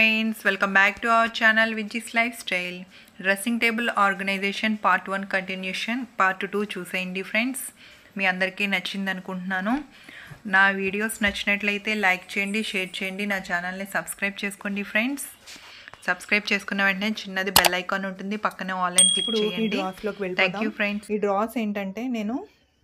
friends welcome back to our channel which is life style dressing table organization part one continuation part two చూసేయండి friends మీ అందరికీ నచ్చింది అనుకుంటున్నాను నా videos నచ్చినట్లయితే లైక్ చేయండి షేర్ చేయండి నా ఛానల్ని సబ్స్క్రైబ్ చేసుకోండి ఫ్రెండ్స్ సబ్స్క్రైబ్ చేసుకున్న వెంటనే చిన్నది బెల్ ఐకాన్ ఉంటుంది పక్కనే ఆన్లైన్ క్లిక్ ఇప్పుడు ఈ చేయండి డ్రాస్లోకి థ్యాంక్ వెళ్ళిపోదాం యూ ఫ్రెండ్స్ ఈ డ్రాస్ ఏంటంటే నేను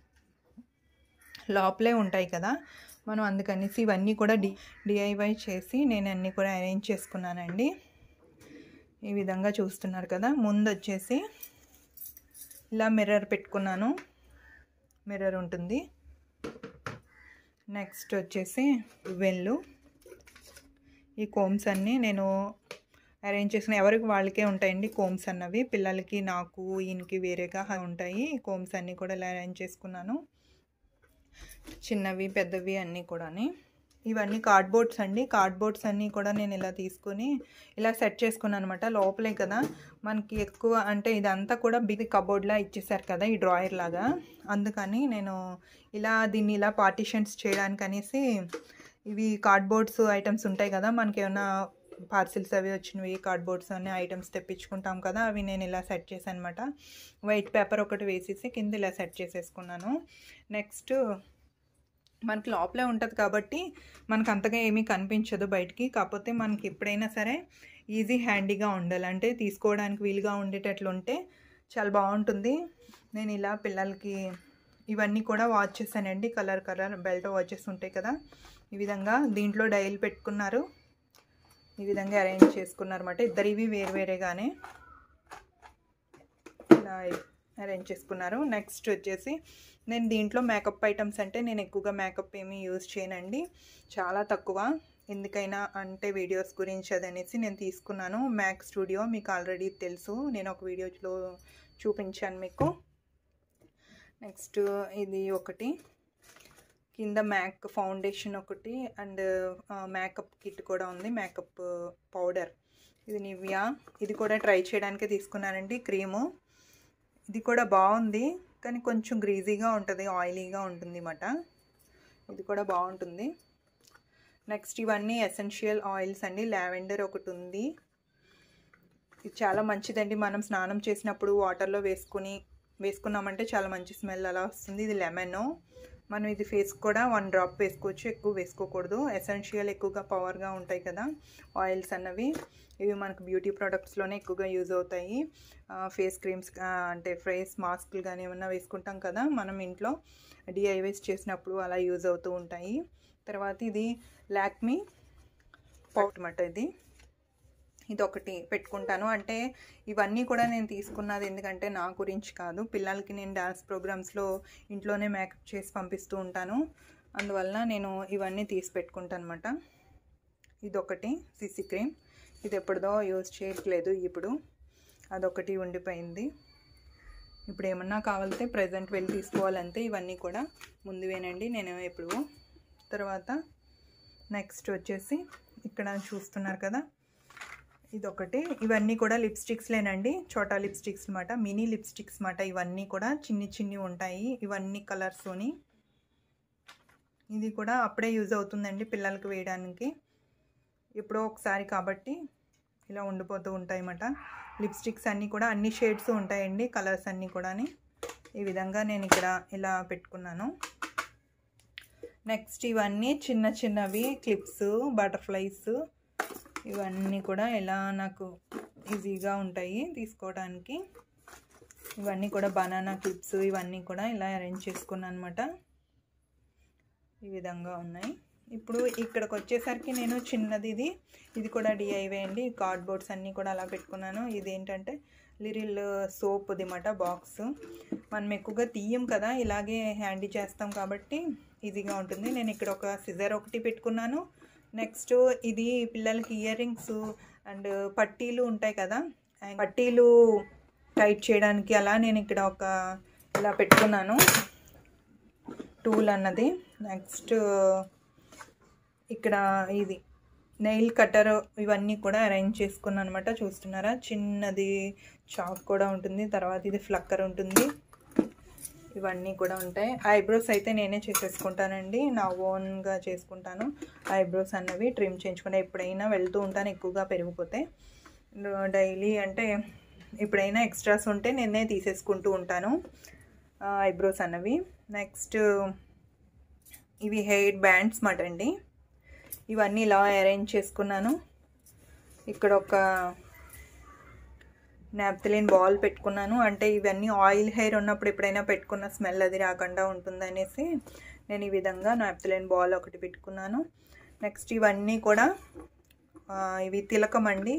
లోపలే ఉంటాయి కదా మనం అందుకనేసి ఇవన్నీ కూడా డి డిఐవై చేసి నేను అన్నీ కూడా అరేంజ్ చేసుకున్నానండి ఈ విధంగా చూస్తున్నారు కదా ముందు వచ్చేసి ఇలా మిర్రర్ పెట్టుకున్నాను మిర్రర్ ఉంటుంది నెక్స్ట్ వచ్చేసి వెళ్ళు ఈ కోమ్స్ అన్నీ నేను అరేంజ్ చేసిన ఎవరికి వాళ్ళకే ఉంటాయండి కోమ్స్ అన్నవి పిల్లలకి నాకు ఈయనకి వేరేగా ఉంటాయి ఈ కోమ్స్ అన్నీ కూడా ఇలా అరేంజ్ చేసుకున్నాను చిన్నవి పెద్దవి అన్నీ కూడాని ఇవన్నీ కార్డ్బోర్డ్స్ అండి కార్డ్బోర్డ్స్ అన్నీ కూడా నేను ఇలా తీసుకొని ఇలా సెట్ చేసుకున్నాను అనమాట లోపలే కదా మనకి ఎక్కువ అంటే ఇదంతా కూడా బిగ్ కబోర్డ్లా ఇచ్చేసారు కదా ఈ డ్రాయర్ లాగా అందుకని నేను ఇలా దీన్ని ఇలా పార్టిషన్స్ చేయడానికి అనేసి ఇవి కార్డ్బోర్డ్స్ ఐటమ్స్ ఉంటాయి కదా మనకి ఏమైనా పార్సిల్స్ అవి వచ్చినవి కార్డ్బోర్డ్స్ అనే ఐటమ్స్ తెప్పించుకుంటాం కదా అవి నేను ఇలా సెట్ చేశాను అనమాట వైట్ పేపర్ ఒకటి వేసేసి కింద ఇలా సెట్ చేసేసుకున్నాను నెక్స్ట్ మనకి లోపలే ఉంటుంది కాబట్టి మనకు అంతగా ఏమీ కనిపించదు బయటికి కాకపోతే మనకి ఎప్పుడైనా సరే ఈజీ హ్యాండీగా ఉండాలి అంటే తీసుకోవడానికి వీలుగా ఉండేటట్లు ఉంటే చాలా బాగుంటుంది నేను ఇలా పిల్లలకి ఇవన్నీ కూడా వాచ్ చేశానండి కలర్ కలర్ బెల్ట్ వాచెస్ ఉంటాయి కదా ఈ విధంగా దీంట్లో డైల్ పెట్టుకున్నారు ఈ విధంగా అరేంజ్ చేసుకున్నారన్నమాట ఇద్దరివి వేరు వేరేగానే ఇలా అరేంజ్ చేసుకున్నారు నెక్స్ట్ వచ్చేసి నేను దీంట్లో మేకప్ ఐటమ్స్ అంటే నేను ఎక్కువగా మేకప్ ఏమీ యూజ్ చేయనండి చాలా తక్కువ ఎందుకైనా అంటే వీడియోస్ గురించి అదనేసి నేను తీసుకున్నాను మ్యాక్ స్టూడియో మీకు ఆల్రెడీ తెలుసు నేను ఒక వీడియోలో చూపించాను మీకు నెక్స్ట్ ఇది ఒకటి కింద మ్యాక్ ఫౌండేషన్ ఒకటి అండ్ మేకప్ కిట్ కూడా ఉంది మేకప్ పౌడర్ ఇది నివ్యా ఇది కూడా ట్రై చేయడానికి తీసుకున్నానండి క్రీము ఇది కూడా బాగుంది కానీ కొంచెం గ్రీజీగా ఉంటుంది ఆయిలీగా ఉంటుంది అన్నమాట ఇది కూడా బాగుంటుంది నెక్స్ట్ ఇవన్నీ ఎసెన్షియల్ ఆయిల్స్ అండి లావెండర్ ఒకటి ఉంది ఇది చాలా మంచిదండి మనం స్నానం చేసినప్పుడు వాటర్లో వేసుకుని వేసుకున్నామంటే చాలా మంచి స్మెల్ అలా వస్తుంది ఇది లెమన్ మనం ఇది ఫేస్ కూడా వన్ డ్రాప్ వేసుకోవచ్చు ఎక్కువ వేసుకోకూడదు ఎసెన్షియల్ ఎక్కువగా పవర్గా ఉంటాయి కదా ఆయిల్స్ అన్నవి ఇవి మనకు బ్యూటీ ప్రొడక్ట్స్లోనే ఎక్కువగా యూజ్ అవుతాయి ఫేస్ క్రీమ్స్ అంటే ఫేస్ మాస్క్లు కానీ ఏమన్నా వేసుకుంటాం కదా మనం ఇంట్లో డిఐవైస్ చేసినప్పుడు అలా యూజ్ అవుతూ ఉంటాయి తర్వాత ఇది లాక్మీ పౌట్ మాట ఇది ఇది ఒకటి పెట్టుకుంటాను అంటే ఇవన్నీ కూడా నేను తీసుకున్నది ఎందుకంటే నా గురించి కాదు పిల్లలకి నేను డ్యాన్స్ ప్రోగ్రామ్స్లో ఇంట్లోనే మేకప్ చేసి పంపిస్తూ ఉంటాను అందువల్ల నేను ఇవన్నీ తీసి పెట్టుకుంటాను అనమాట ఇదొకటి సిసి క్రీమ్ ఇది ఎప్పుడుదో యూజ్ చేయట్లేదు ఇప్పుడు అదొకటి ఉండిపోయింది ఇప్పుడు ఏమన్నా కావాలితే ప్రజెంట్ వెళ్ళి తీసుకోవాలంటే ఇవన్నీ కూడా ముందువేనండి నేను ఎప్పుడు తర్వాత నెక్స్ట్ వచ్చేసి ఇక్కడ చూస్తున్నారు కదా ఇదొకటి ఇవన్నీ కూడా లిప్స్టిక్స్లేనండి చోటా లిప్స్టిక్స్ అనమాట మినీ లిప్స్టిక్స్ అనమాట ఇవన్నీ కూడా చిన్ని చిన్ని ఉంటాయి ఇవన్నీ కలర్స్తోని ఇది కూడా అప్పుడే యూజ్ అవుతుందండి పిల్లలకి వేయడానికి ఎప్పుడో ఒకసారి కాబట్టి ఇలా ఉండిపోతూ ఉంటాయి అన్నమాట లిప్స్టిక్స్ అన్నీ కూడా అన్ని షేడ్స్ ఉంటాయండి కలర్స్ అన్నీ కూడా ఈ విధంగా నేను ఇక్కడ ఇలా పెట్టుకున్నాను నెక్స్ట్ ఇవన్నీ చిన్న చిన్నవి క్లిప్స్ బటర్ఫ్లైస్ ఇవన్నీ కూడా ఎలా నాకు ఈజీగా ఉంటాయి తీసుకోవడానికి ఇవన్నీ కూడా బనానా క్లిప్స్ ఇవన్నీ కూడా ఇలా అరేంజ్ చేసుకున్నాను అనమాట ఈ విధంగా ఉన్నాయి ఇప్పుడు ఇక్కడికి వచ్చేసరికి నేను చిన్నది ఇది ఇది కూడా డిఐవే అండి కార్డ్బోర్డ్స్ అన్నీ కూడా అలా పెట్టుకున్నాను ఇది ఏంటంటే లిరిల్ సోప్ అన్నమాట బాక్స్ మనం ఎక్కువగా తీయం కదా ఇలాగే హ్యాండీ చేస్తాం కాబట్టి ఈజీగా ఉంటుంది నేను ఇక్కడ ఒక సిజర్ ఒకటి పెట్టుకున్నాను నెక్స్ట్ ఇది పిల్లలకి ఇయర్ రింగ్స్ అండ్ పట్టీలు ఉంటాయి కదా పట్టీలు టైట్ చేయడానికి అలా నేను ఇక్కడ ఒక ఇలా పెట్టుకున్నాను టూల్ అన్నది నెక్స్ట్ ఇక్కడ ఇది నెయిల్ కట్టర్ ఇవన్నీ కూడా అరేంజ్ చేసుకున్నాను అనమాట చూస్తున్నారా చిన్నది చాక్ కూడా ఉంటుంది తర్వాత ఇది ఫ్లక్కర్ ఉంటుంది ఇవన్నీ కూడా ఉంటాయి ఐబ్రోస్ అయితే నేనే చేసేసుకుంటానండి నా ఓన్గా చేసుకుంటాను ఐబ్రోస్ అన్నవి ట్రిమ్ చేయించుకుంటా ఎప్పుడైనా వెళ్తూ ఉంటాను ఎక్కువగా పెరిగిపోతే డైలీ అంటే ఎప్పుడైనా ఎక్స్ట్రాస్ ఉంటే నేనే తీసేసుకుంటూ ఉంటాను ఐబ్రోస్ అన్నవి నెక్స్ట్ ఇవి హెయిర్ బ్యాండ్స్ మాట అండి ఇవన్నీ ఇలా అరేంజ్ చేసుకున్నాను ఇక్కడ ఒక నాప్థలిన్ బాల్ పెట్టుకున్నాను అంటే ఇవన్నీ ఆయిల్ హెయిర్ ఉన్నప్పుడు ఎప్పుడైనా పెట్టుకున్న స్మెల్ అది రాకుండా ఉంటుందనేసి నేను ఈ విధంగా నాప్థలిన్ బాల్ ఒకటి పెట్టుకున్నాను నెక్స్ట్ ఇవన్నీ కూడా ఇవి తిలకం అండి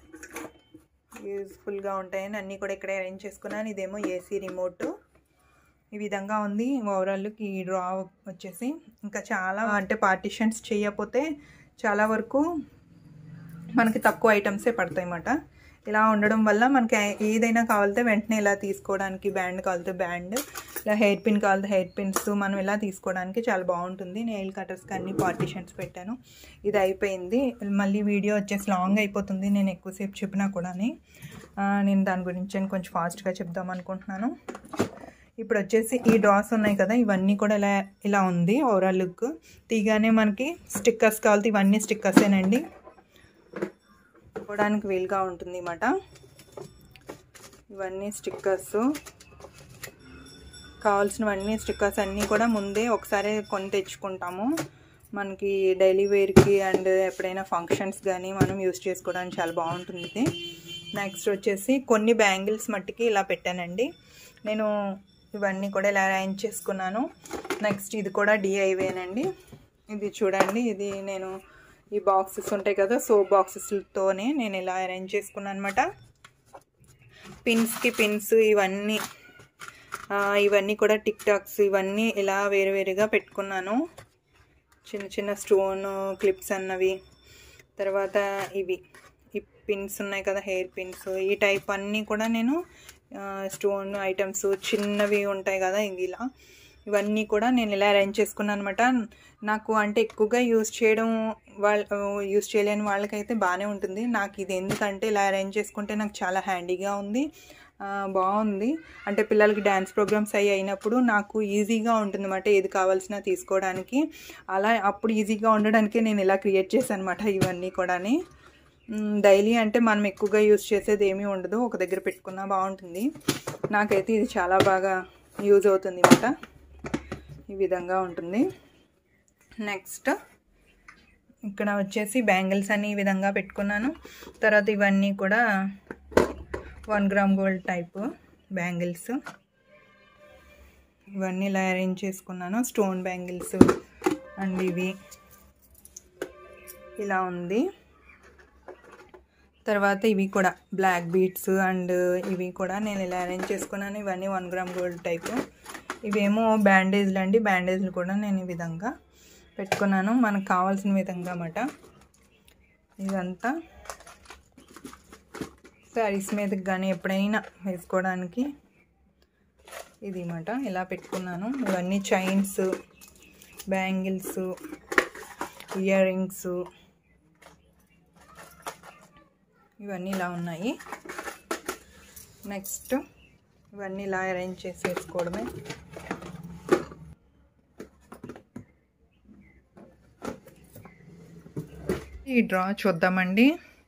యూజ్ఫుల్గా ఉంటాయని అన్నీ కూడా ఇక్కడ అరేంజ్ చేసుకున్నాను ఇదేమో ఏసీ రిమోట్ ఈ విధంగా ఉంది ఓవరాల్కి ఈ డ్రా వచ్చేసి ఇంకా చాలా అంటే పార్టిషన్స్ చేయకపోతే చాలా వరకు మనకి తక్కువ ఐటమ్సే పడతాయి అన్నమాట ఇలా ఉండడం వల్ల మనకి ఏదైనా కావాలితే వెంటనే ఇలా తీసుకోవడానికి బ్యాండ్ కావాలితే బ్యాండ్ ఇలా హెయిర్ పిన్ కావాలితే హెయిర్ పిన్స్ మనం ఇలా తీసుకోవడానికి చాలా బాగుంటుంది నెయిల్ కటర్స్కి అన్ని పార్టిషన్స్ పెట్టాను ఇది అయిపోయింది మళ్ళీ వీడియో వచ్చేసి లాంగ్ అయిపోతుంది నేను ఎక్కువసేపు చెప్పినా కూడా నేను దాని గురించి అని కొంచెం ఫాస్ట్గా చెప్దాం అనుకుంటున్నాను ఇప్పుడు వచ్చేసి ఈ డ్రాస్ ఉన్నాయి కదా ఇవన్నీ కూడా ఇలా ఇలా ఉంది ఓవరాల్ లుక్ తీగానే మనకి స్టిక్కర్స్ కావాలి ఇవన్నీ స్టిక్కర్సేనండి పెట్టుకోవడానికి వీలుగా ఉంటుంది అన్నమాట ఇవన్నీ స్టిక్కర్స్ కావాల్సినవన్నీ స్టిక్కర్స్ అన్నీ కూడా ముందే ఒకసారి కొని తెచ్చుకుంటాము మనకి డైలీ వేర్కి అండ్ ఎప్పుడైనా ఫంక్షన్స్ కానీ మనం యూస్ చేసుకోవడానికి చాలా బాగుంటుంది ఇది నెక్స్ట్ వచ్చేసి కొన్ని బ్యాంగిల్స్ మట్టికి ఇలా పెట్టానండి నేను ఇవన్నీ కూడా ఇలా అరేంజ్ చేసుకున్నాను నెక్స్ట్ ఇది కూడా డిఐవేనండి ఇది చూడండి ఇది నేను ఈ బాక్సెస్ ఉంటాయి కదా సోప్ బాక్సెస్తోనే నేను ఇలా అరేంజ్ చేసుకున్నాను అనమాట పిన్స్కి పిన్స్ ఇవన్నీ ఇవన్నీ కూడా టిక్ టాక్స్ ఇవన్నీ ఇలా వేరు వేరుగా పెట్టుకున్నాను చిన్న చిన్న స్టోన్ క్లిప్స్ అన్నవి తర్వాత ఇవి ఈ పిన్స్ ఉన్నాయి కదా హెయిర్ పిన్స్ ఈ టైప్ అన్నీ కూడా నేను స్టోన్ ఐటమ్స్ చిన్నవి ఉంటాయి కదా ఇలా ఇవన్నీ కూడా నేను ఇలా అరేంజ్ చేసుకున్నాను అనమాట నాకు అంటే ఎక్కువగా యూస్ చేయడం వాళ్ళ యూస్ చేయలేని వాళ్ళకైతే బాగానే ఉంటుంది నాకు ఇది ఎందుకంటే ఇలా అరేంజ్ చేసుకుంటే నాకు చాలా హ్యాండీగా ఉంది బాగుంది అంటే పిల్లలకి డ్యాన్స్ ప్రోగ్రామ్స్ అయ్యి అయినప్పుడు నాకు ఈజీగా ఉంటుంది అనమాట ఏది కావాల్సిన తీసుకోవడానికి అలా అప్పుడు ఈజీగా ఉండడానికి నేను ఇలా క్రియేట్ చేశాను అనమాట ఇవన్నీ కూడా డైలీ అంటే మనం ఎక్కువగా యూస్ చేసేది ఏమీ ఉండదు ఒక దగ్గర పెట్టుకున్నా బాగుంటుంది నాకైతే ఇది చాలా బాగా యూజ్ అవుతుంది అనమాట ఈ విధంగా ఉంటుంది నెక్స్ట్ ఇక్కడ వచ్చేసి బ్యాంగిల్స్ అని ఈ విధంగా పెట్టుకున్నాను తర్వాత ఇవన్నీ కూడా one gram gold type bangles ఇవన్నీ ఇలా అరేంజ్ చేసుకున్నాను స్టోన్ బ్యాంగిల్స్ అండ్ ఇవి ఇలా ఉంది తర్వాత ఇవి కూడా బ్లాక్ బీట్స్ అండ్ ఇవి కూడా నేను ఇలా అరేంజ్ చేసుకున్నాను ఇవన్నీ వన్ గ్రామ్ గోల్డ్ టైప్ ఇవేమో బ్యాండేజ్లు అండి బ్యాండేజ్లు కూడా నేను ఈ విధంగా పెట్టుకున్నాను మనకు కావాల్సిన విధంగా అన్నమాట ఇదంతా శారీస్ మీదకి కానీ ఎప్పుడైనా వేసుకోవడానికి ఇది మాట ఇలా పెట్టుకున్నాను ఇవన్నీ చైన్స్ బ్యాంగిల్స్ ఇయర్ రింగ్స్ ఇవన్నీ ఇలా ఉన్నాయి నెక్స్ట్ ఇవన్నీ ఇలా అరేంజ్ చేసి వేసుకోవడమే ఈ డ్రా చూద్దామండి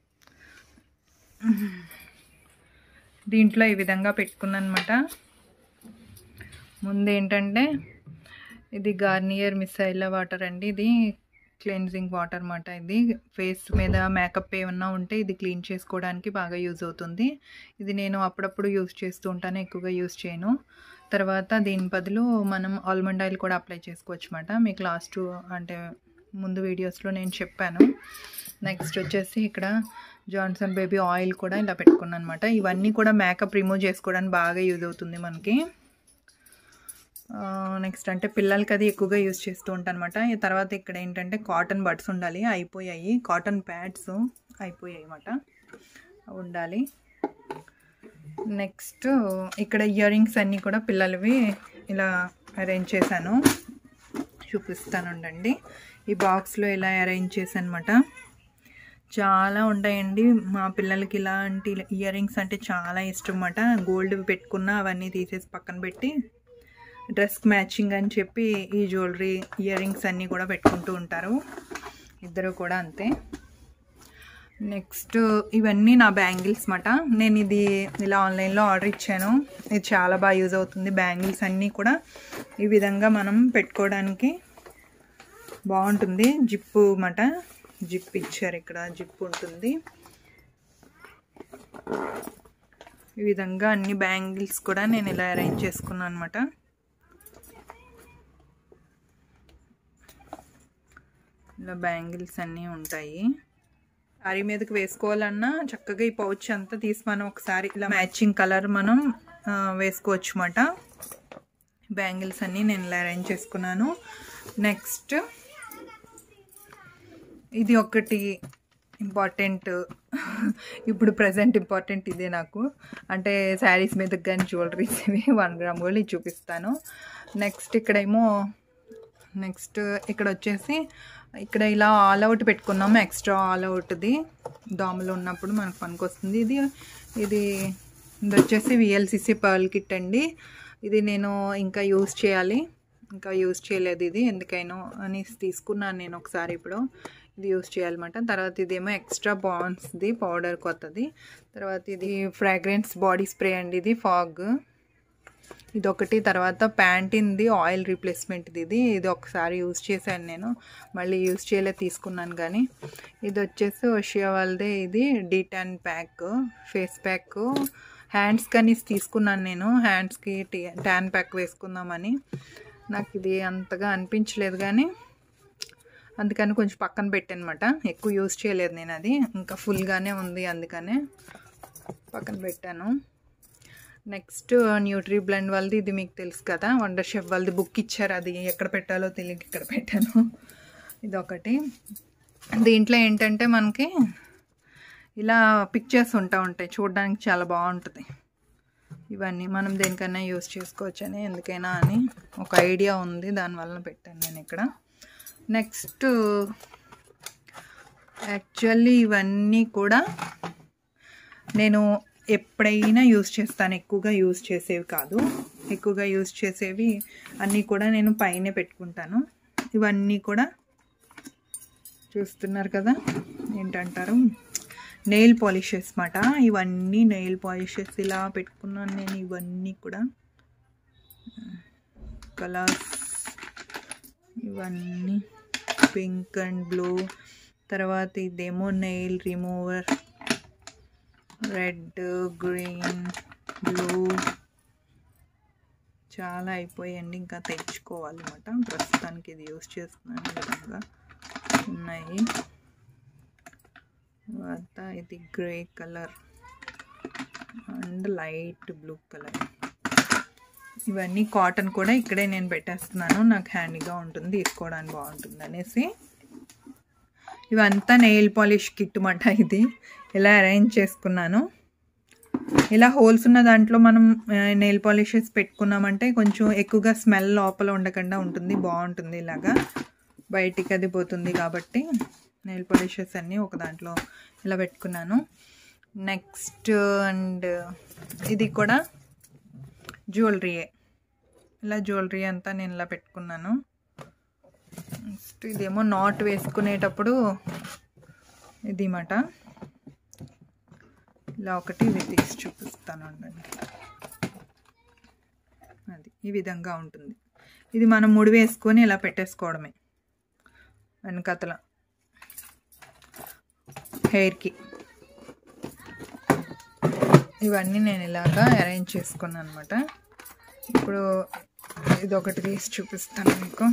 దీంట్లో ఈ విధంగా పెట్టుకున్నాను అనమాట ముందు ఏంటంటే ఇది గార్నియర్ మిసైల్ వాటర్ అండి ఇది క్లెన్జింగ్ వాటర్ అన్నమాట ఇది ఫేస్ మీద మేకప్ ఏమన్నా ఉంటే ఇది క్లీన్ చేసుకోవడానికి బాగా యూజ్ అవుతుంది ఇది నేను అప్పుడప్పుడు యూజ్ చేస్తూ ఉంటాను ఎక్కువగా యూజ్ చేయను తర్వాత దీని బదులు మనం ఆల్మండ్ ఆయిల్ కూడా అప్లై చేసుకోవచ్చు అనమాట మీకు లాస్ట్ అంటే ముందు వీడియోస్లో నేను చెప్పాను నెక్స్ట్ వచ్చేసి ఇక్కడ జాన్సన్ బేబీ ఆయిల్ కూడా ఇలా పెట్టుకున్నాను అనమాట ఇవన్నీ కూడా మేకప్ రిమూవ్ చేసుకోవడానికి బాగా యూజ్ అవుతుంది మనకి నెక్స్ట్ అంటే పిల్లలకి అది ఎక్కువగా యూజ్ చేస్తూ ఉంటాను అనమాట ఈ తర్వాత ఇక్కడ ఏంటంటే కాటన్ బడ్స్ ఉండాలి అయిపోయాయి కాటన్ ప్యాడ్స్ అయిపోయాయి అన్నమాట ఉండాలి నెక్స్ట్ ఇక్కడ ఇయర్ రింగ్స్ అన్నీ కూడా పిల్లలవి ఇలా అరేంజ్ చేశాను చూపిస్తాను ఉండండి ఈ బాక్స్లో ఇలా అరేంజ్ చేశాను అనమాట చాలా ఉంటాయండి మా పిల్లలకి ఇలాంటి ఇయర్ రింగ్స్ అంటే చాలా ఇష్టం అన్నమాట గోల్డ్ పెట్టుకున్న అవన్నీ తీసేసి పక్కన పెట్టి డ్రెస్కి మ్యాచింగ్ అని చెప్పి ఈ జ్యువెలరీ ఇయర్ రింగ్స్ అన్నీ కూడా పెట్టుకుంటూ ఉంటారు ఇద్దరు కూడా అంతే నెక్స్ట్ ఇవన్నీ నా బ్యాంగిల్స్ మాట నేను ఇది ఇలా ఆన్లైన్లో ఆర్డర్ ఇచ్చాను ఇది చాలా బాగా యూజ్ అవుతుంది బ్యాంగిల్స్ అన్నీ కూడా ఈ విధంగా మనం పెట్టుకోవడానికి బాగుంటుంది జిప్పు మాట జిప్ ఇచ్చారు ఇక్కడ జిప్ ఉంటుంది ఈ విధంగా అన్ని బ్యాంగిల్స్ కూడా నేను ఇలా అరేంజ్ చేసుకున్నాను అనమాట ఇలా బ్యాంగిల్స్ అన్నీ ఉంటాయి సారీ మీదకి వేసుకోవాలన్నా చక్కగా ఈ పౌచ్ అంతా తీసి మనం ఒకసారి ఇలా మ్యాచింగ్ కలర్ మనం ఆ, వేసుకోవచ్చు అన్నమాట బ్యాంగిల్స్ అన్నీ నేను ఇలా అరేంజ్ చేసుకున్నాను నెక్స్ట్ ఇది ఒకటి ఇంపార్టెంట్ ఇప్పుడు ప్రజెంట్ ఇంపార్టెంట్ ఇదే నాకు అంటే శారీస్ మీదకి కానీ జ్యువెలరీస్ ఇవి వన్ గ్రామ్ గోల్డ్ ఇది చూపిస్తాను నెక్స్ట్ ఇక్కడేమో నెక్స్ట్ ఇక్కడ వచ్చేసి ఇక్కడ ఇలా ఆల్ అవుట్ పెట్టుకున్నాము ఎక్స్ట్రా ఆల్ అవుట్ది దోమలు ఉన్నప్పుడు మనకు పనికొస్తుంది ఇది ఇది ఇది వచ్చేసి విఎల్సిసి పర్ల్ కిట్ అండి ఇది నేను ఇంకా యూస్ చేయాలి ఇంకా యూస్ చేయలేదు ఇది ఎందుకైనా అని తీసుకున్నాను నేను ఒకసారి ఇప్పుడు ఇది యూస్ చేయాలన్నమాట తర్వాత ఇదేమో ఎక్స్ట్రా బాన్స్ది పౌడర్ కొత్తది తర్వాత ఇది ఫ్రాగ్రెన్స్ బాడీ స్ప్రే అండి ఇది ఫాగ్ ఇది ఒకటి తర్వాత ప్యాంటీన్ది ఆయిల్ రీప్లేస్మెంట్ది ఇది ఇది ఒకసారి యూజ్ చేశాను నేను మళ్ళీ యూజ్ చేయలే తీసుకున్నాను కానీ ఇది వచ్చేసి ఓషియా వాళ్ళదే ఇది detan pack face pack hands కానీ తీసుకున్నాను నేను హ్యాండ్స్కి ట్యాన్ ప్యాక్ వేసుకుందామని నాకు ఇది అంతగా అనిపించలేదు కానీ అందుకని కొంచెం పక్కన పెట్టానమాట ఎక్కువ యూజ్ చేయలేదు నేను అది ఇంకా ఫుల్గానే ఉంది అందుకనే పక్కన పెట్టాను నెక్స్ట్ న్యూట్రీ బ్లెండ్ వాళ్ళది ఇది మీకు తెలుసు కదా వండర్ షెఫ్ వాళ్ళది బుక్ ఇచ్చారు అది ఎక్కడ పెట్టాలో తెలియక ఇక్కడ పెట్టాను ఇది ఒకటి దీంట్లో ఏంటంటే మనకి ఇలా పిక్చర్స్ ఉంటా ఉంటాయి చూడడానికి చాలా బాగుంటుంది ఇవన్నీ మనం దేనికైనా యూస్ చేసుకోవచ్చని ఎందుకైనా అని ఒక ఐడియా ఉంది దానివల్ల పెట్టాను నేను ఇక్కడ నెక్స్ట్ యాక్చువల్లీ ఇవన్నీ కూడా నేను ఎప్పుడైనా యూస్ చేస్తాను ఎక్కువగా యూస్ చేసేవి కాదు ఎక్కువగా యూస్ చేసేవి అన్నీ కూడా నేను పైనే పెట్టుకుంటాను ఇవన్నీ కూడా చూస్తున్నారు కదా ఏంటంటారు నెయిల్ పాలిషెస్ మాట ఇవన్నీ నెయిల్ పాలిషెస్ ఇలా పెట్టుకున్నాను నేను ఇవన్నీ కూడా కలర్స్ ఇవన్నీ పింక్ అండ్ బ్లూ తర్వాత ఇదేమో nail remover red green blue చాలా అయిపోయాయండి ఇంకా తెచ్చుకోవాలన్నమాట ప్రస్తుతానికి ఇది యూస్ చేస్తున్నాను ఈ విధంగా ఉన్నాయి తర్వాత ఇది grey colour and light blue colour ఇవన్నీ కాటన్ కూడా ఇక్కడే నేను పెట్టేస్తున్నాను నాకు హ్యాండీగా ఉంటుంది తీసుకోవడానికి బాగుంటుంది అనేసి ఇవంతా నెయిల్ పాలిష్ కిట్ మాట ఇది ఇలా అరేంజ్ చేసుకున్నాను ఇలా హోల్స్ ఉన్న దాంట్లో మనం నెయిల్ పాలిషెస్ పెట్టుకున్నామంటే కొంచెం ఎక్కువగా స్మెల్ లోపల ఉండకుండా ఉంటుంది బాగుంటుంది ఇలాగా బయటికి అది పోతుంది కాబట్టి నెయిల్ పాలిషెస్ అన్నీ ఒక దాంట్లో ఇలా పెట్టుకున్నాను నెక్స్ట్ అండ్ ఇది కూడా జ్యువెలరీయే ఇలా జ్యువెలరీ అంతా నేను ఇలా పెట్టుకున్నాను నెక్స్ట్ ఇదేమో నాట్ వేసుకునేటప్పుడు ఇది మాట ఇలా ఒకటి ఇది తీసి చూపిస్తాను అండి అది ఈ విధంగా ఉంటుంది ఇది మనం ముడి వేసుకొని ఇలా పెట్టేసుకోవడమే వెనకతల హెయిర్కి ఇవన్నీ నేను ఇలాగా అరేంజ్ చేసుకున్నాను అనమాట ఇప్పుడు ఇది ఒకటి తీసి చూపిస్తాను మీకు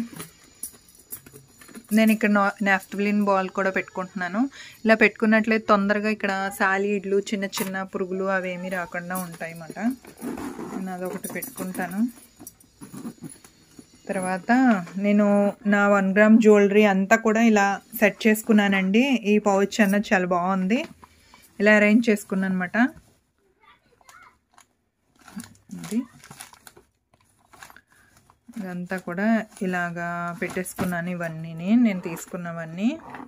నేను ఇక్కడ నా నాఫ్టలిన్ బాల్ కూడా పెట్టుకుంటున్నాను ఇలా పెట్టుకున్నట్లయితే తొందరగా ఇక్కడ సాలీడ్లు చిన్న చిన్న పురుగులు అవేమీ రాకుండా ఉంటాయి అన్నమాట నేను అదొకటి పెట్టుకుంటాను తర్వాత నేను నా వన్ గ్రామ్ జ్యువెలరీ అంతా కూడా ఇలా సెట్ చేసుకున్నానండి ఈ పౌచ్ అన్నది చాలా బాగుంది ఇలా అరేంజ్ చేసుకున్నాను అనమాట ఇది ఇదంతా కూడా ఇలాగా పెట్టేసుకున్నాను ఇవన్నీ నేను తీసుకున్నవన్నీ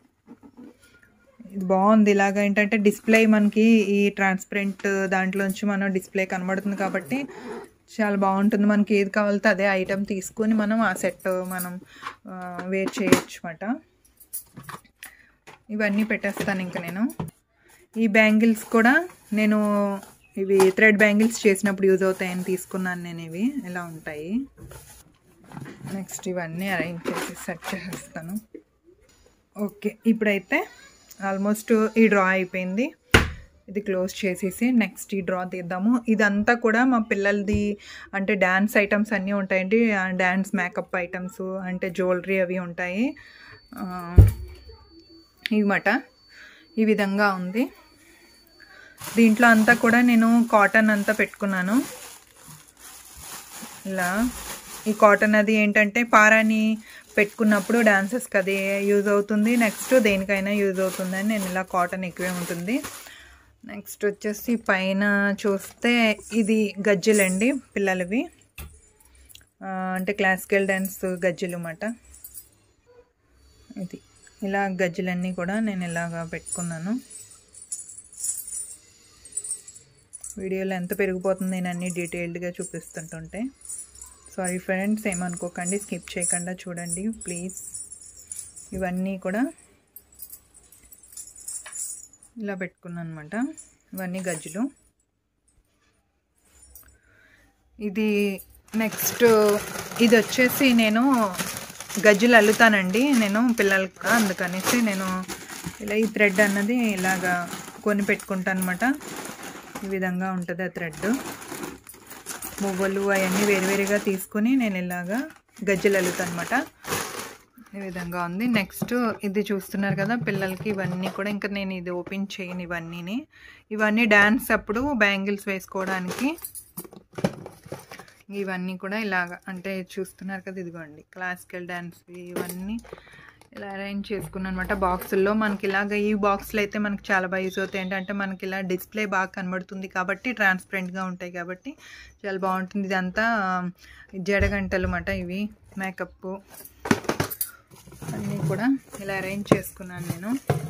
ఇది బాగుంది ఇలాగ ఏంటంటే డిస్ప్లే మనకి ఈ ట్రాన్స్పరెంట్ దాంట్లోంచి మనం డిస్ప్లే కనబడుతుంది కాబట్టి చాలా బాగుంటుంది మనకి ఏది కావాలితే అదే ఐటెం తీసుకొని మనం ఆ సెట్ మనం వేర్ చేయొచ్చు అన్నమాట ఇవన్నీ పెట్టేస్తాను ఇంకా నేను ఈ బ్యాంగిల్స్ కూడా నేను ఇవి థ్రెడ్ బ్యాంగిల్స్ చేసినప్పుడు యూజ్ అవుతాయని తీసుకున్నాను నేను ఇవి ఇలా ఉంటాయి నెక్స్ట్ ఇవన్నీ అరేంజ్ చేసి సెట్ చేసేస్తాను ఓకే ఇప్పుడైతే ఆల్మోస్ట్ ఈ డ్రా అయిపోయింది ఇది క్లోజ్ చేసేసి నెక్స్ట్ ఈ డ్రా తీద్దాము ఇదంతా కూడా మా పిల్లలది అంటే డ్యాన్స్ ఐటమ్స్ అన్నీ ఉంటాయండి డ్యాన్స్ మేకప్ ఐటమ్స్ అంటే జ్యువెలరీ అవి ఉంటాయి ఇవమాట ఈ విధంగా ఉంది దీంట్లో అంతా కూడా నేను కాటన్ అంతా పెట్టుకున్నాను ఇలా ఈ కాటన్ అది ఏంటంటే పారాని పెట్టుకున్నప్పుడు డాన్సెస్కి అది యూజ్ అవుతుంది నెక్స్ట్ దేనికైనా యూజ్ అవుతుందని నేను ఇలా కాటన్ ఎక్కువే ఉంటుంది నెక్స్ట్ వచ్చేసి పైన చూస్తే ఇది గజ్జెలండి పిల్లలవి అంటే క్లాసికల్ డ్యాన్స్ గజ్జెలు అన్నమాట ఇది ఇలా గజ్జెలన్నీ కూడా నేను ఇలాగా పెట్టుకున్నాను వీడియోలో ఎంత పెరిగిపోతుంది నేను అన్ని డీటెయిల్డ్గా చూపిస్తుంటుంటే సారీ ఫ్రెండ్స్ ఏమనుకోకండి స్కిప్ చేయకుండా చూడండి ప్లీజ్ ఇవన్నీ కూడా ఇలా పెట్టుకున్నాను అనమాట ఇవన్నీ గజ్జులు ఇది నెక్స్ట్ ఇది వచ్చేసి నేను గజ్జులు అల్లుతానండి నేను పిల్లలకి అందుకనేసి నేను ఇలా ఈ థ్రెడ్ అన్నది ఇలాగా కొని పెట్టుకుంటాను అనమాట ఈ విధంగా ఉంటుంది ఆ థ్రెడ్ మువ్వలు అవన్నీ వేరువేరుగా తీసుకుని నేను ఇలాగా గజ్జలు అల్లుతాను అనమాట ఈ విధంగా ఉంది నెక్స్ట్ ఇది చూస్తున్నారు కదా పిల్లలకి ఇవన్నీ కూడా ఇంకా నేను ఇది ఓపెన్ చేయను ఇవన్నీని ఇవన్నీ డ్యాన్స్ అప్పుడు బ్యాంగిల్స్ వేసుకోవడానికి ఇవన్నీ కూడా ఇలాగ అంటే చూస్తున్నారు కదా ఇదిగోండి క్లాసికల్ డ్యాన్స్ ఇవన్నీ ఇలా అరేంజ్ చేసుకున్నాను అనమాట బాక్సుల్లో మనకి ఇలాగ ఈ బాక్స్లో అయితే మనకి చాలా బాగా యూజ్ అవుతాయి ఏంటంటే మనకి ఇలా డిస్ప్లే బాగా కనబడుతుంది కాబట్టి ట్రాన్స్పరెంట్గా ఉంటాయి కాబట్టి చాలా బాగుంటుంది ఇదంతా జడగంటలు అన్నమాట ఇవి మేకప్ అన్నీ కూడా ఇలా అరేంజ్ చేసుకున్నాను నేను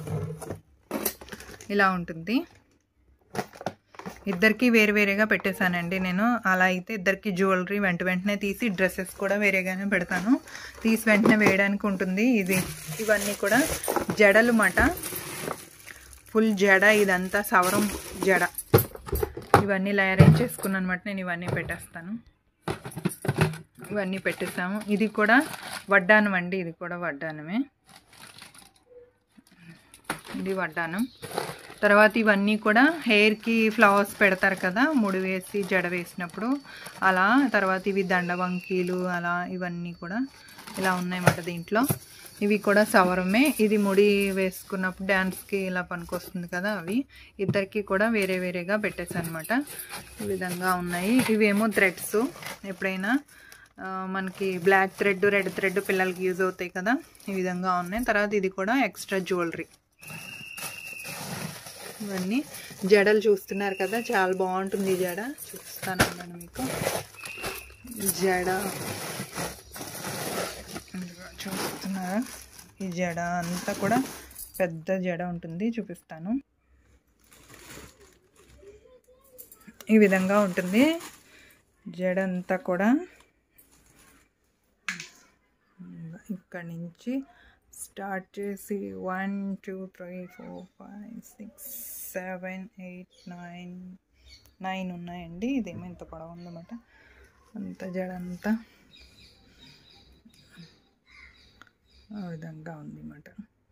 ఇలా ఉంటుంది ఇద్దరికి వేరు వేరేగా పెట్టేశానండి నేను అలా అయితే ఇద్దరికి జ్యువెలరీ వెంట వెంటనే తీసి డ్రెస్సెస్ కూడా వేరేగానే పెడతాను తీసి వెంటనే వేయడానికి ఉంటుంది ఇది ఇవన్నీ కూడా జడలు మాట ఫుల్ జడ ఇదంతా సవరం జడ ఇవన్నీ ఇలా అరేంజ్ చేసుకున్నాను అనమాట నేను ఇవన్నీ పెట్టేస్తాను ఇవన్నీ పెట్టేసాము ఇది కూడా వడ్డానం అండి ఇది కూడా వడ్డానమే ఇది వడ్డానం తర్వాత ఇవన్నీ కూడా హెయిర్కి ఫ్లవర్స్ పెడతారు కదా ముడి వేసి జడ వేసినప్పుడు అలా తర్వాత ఇవి దండవంకీలు అలా ఇవన్నీ కూడా ఇలా ఉన్నాయన్నమాట దీంట్లో ఇవి కూడా సవరమే ఇది ముడి వేసుకున్నప్పుడు డ్యాన్స్కి ఇలా పనికొస్తుంది కదా అవి ఇద్దరికి కూడా వేరే వేరేగా పెట్టేసాను అనమాట ఈ విధంగా ఉన్నాయి ఇవేమో థ్రెడ్స్ ఎప్పుడైనా మనకి బ్లాక్ థ్రెడ్ రెడ్ థ్రెడ్ పిల్లలకి యూజ్ అవుతాయి కదా ఈ విధంగా ఉన్నాయి తర్వాత ఇది కూడా ఎక్స్ట్రా జ్యువెలరీ ఇవన్నీ జడలు చూస్తున్నారు కదా చాలా బాగుంటుంది ఈ జడ చూస్తాను నేను మీకు జడ చూస్తున్నారా ఈ జడ అంతా కూడా పెద్ద జడ ఉంటుంది చూపిస్తాను ఈ విధంగా ఉంటుంది జడ అంతా కూడా ఇక్కడి నుంచి స్టార్ట్ చేసి one two three four five six seven eight nine nine ఉన్నాయండి ఇదేమో ఇంత పొడవు ఉందన్నమాట అంత జడ అంతా ఆ విధంగా ఉంది అన్నమాట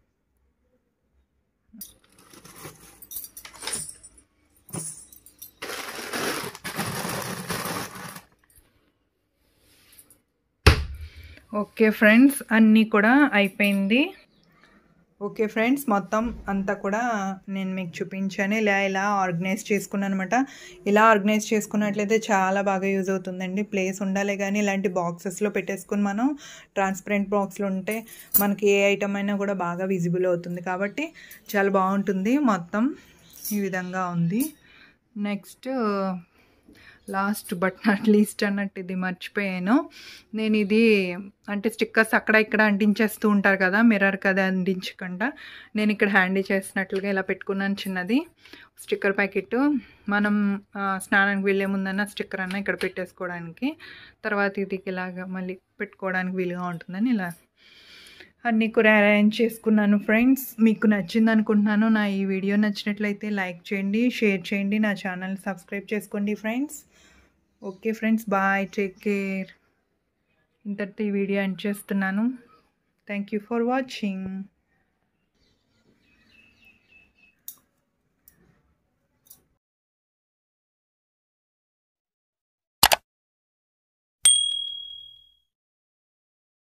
ఓకే ఫ్రెండ్స్ అన్నీ కూడా అయిపోయింది ఓకే ఫ్రెండ్స్ మొత్తం అంతా కూడా నేను మీకు చూపించాను ఇలా ఇలా ఆర్గనైజ్ చేసుకున్నాను అనమాట ఇలా ఆర్గనైజ్ చేసుకున్నట్లయితే చాలా బాగా యూజ్ అవుతుందండి ప్లేస్ ఉండాలి కానీ ఇలాంటి బాక్సెస్లో పెట్టేసుకుని మనం ట్రాన్స్పరెంట్ బాక్స్లో ఉంటే మనకి ఏ ఐటమ్ అయినా కూడా బాగా విజిబుల్ అవుతుంది కాబట్టి చాలా బాగుంటుంది మొత్తం ఈ విధంగా ఉంది next last but not least అన్నట్టు ఇది మర్చిపోయాను నేను ఇది అంటే స్టిక్కర్స్ అక్కడ ఇక్కడ అంటించేస్తూ ఉంటారు కదా మిర్రర్ కదా అంటించకుండా నేను ఇక్కడ హ్యాండీ చేసినట్లుగా ఇలా పెట్టుకున్నాను చిన్నది స్టిక్కర్ ప్యాకెట్ మనం ఆ, స్నానానికి వెళ్ళే ముందన్న స్టిక్కర్ అన్న ఇక్కడ పెట్టేసుకోవడానికి తర్వాత ఇది ఇలాగ మళ్ళీ పెట్టుకోవడానికి వీలుగా ఉంటుందని ఇలా అన్నీ కూడా అరేంజ్ చేసుకున్నాను ఫ్రెండ్స్ మీకు నచ్చింది అనుకుంటున్నాను నా ఈ వీడియో నచ్చినట్లయితే లైక్ చేయండి షేర్ చేయండి నా ఛానల్ సబ్స్క్రైబ్ చేసుకోండి friends okay friends bye take care ఇంతటితో ఈ వీడియో ఎండ్ చేస్తున్నాను థ్యాంక్ యూ ఫర్ వాచింగ్